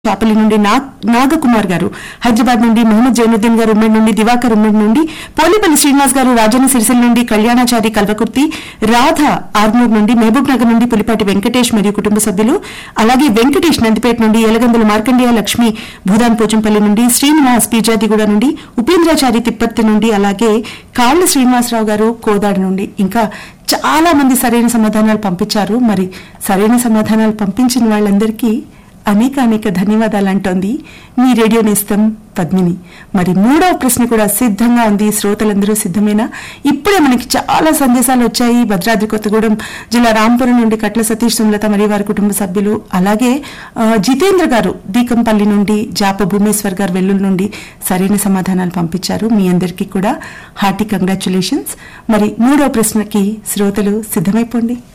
చాపల్లి నుండి నా- నాగకుమార్ గారు హైదరాబాద్ నుండి మహమ్మద్ జైనుద్దీన్ గారు ఉమ్మడి నుండి దివాకర్ ఉమ్మడి నుండి పోలిపల్లి శ్రీనివాస్ గారు రాజన్న సిరిసిల్ల నుండి కళ్యాణాచారి కల్వకుర్తి రాధ ఆర్మూర్ నుండి మహబూబ్ నగర్ నుండి పులిపాటి వెంకటేష్ మరియు కుటుంబ సభ్యులు అలాగే వెంకటేష్ నందిపేట నుండి ఎలగందుల మార్కండేయ లక్ష్మి భూదాన్ పోచంపల్లి నుండి శ్రీనివాస్ పీజాదిగూడ నుండి ఉపేంద్రాచారి తిప్పత్తి నుండి అలాగే కాళ్ళ శ్రీనివాసరావు గారు కోదాడ నుండి ఇంకా చాలా మంది సరైన సమాధానాలు పంపించారు మరి సరైన సమాధానాలు పంపించిన వాళ్ళందరికీ అనేక అనేక ధన్యవాదాలు అంటోంది మీ రేడియో నేస్తం పద్మిని మరి మూడవ ప్రశ్న కూడా సిద్ధంగా ఉంది శ్రోతలందరూ సిద్ధమేనా ఇప్పుడే మనకి చాలా సందేశాలు వచ్చాయి భద్రాద్రి కొత్తగూడెం జిల్లా రాంపురం నుండి కట్ల సతీష్ సుమలత మరియు వారి కుటుంబ సభ్యులు అలాగే ఆ, జితేంద్ర గారు దీకంపల్లి నుండి జాప భూమేశ్వర్ గారు వెల్లుల నుండి సరైన సమాధానాలు పంపించారు మీ అందరికీ కూడా హార్టీ కంగ్రాచులేషన్స్ మరి మూడవ ప్రశ్నకి శ్రోతలు సిద్ధమైపోండి